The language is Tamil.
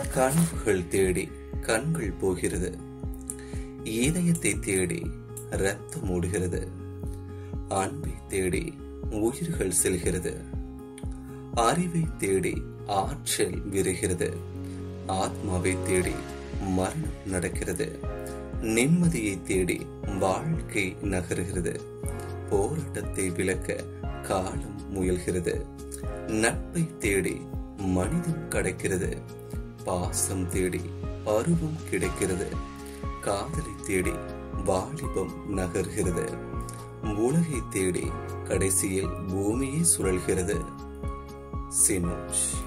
கனவுகள் தேடி கண்கள் போகிறது இதயத்தை தேடி ரத்தம் ஓடுகிறது அன்பை தேடி உயிர்கள் செல்கிறது அறிவை தேடி ஆற்றல் விருகிறது ஆத்மாவை தேடி மரணம் நடக்கிறது நிம்மதியை தேடி வாழ்க்கை நகர்கிறது போராட்டத்தை விளக்க காலம் முயல்கிறது நட்பை தேடி மனிதம் கடக்கிறது பாசம் தேடி பருவம் கிடைக்கிறது காதலை தேடி வாலிபம் நகர்கிறது உலகை தேடி கடைசியில் பூமியே சுழல்கிறது சினோஜ்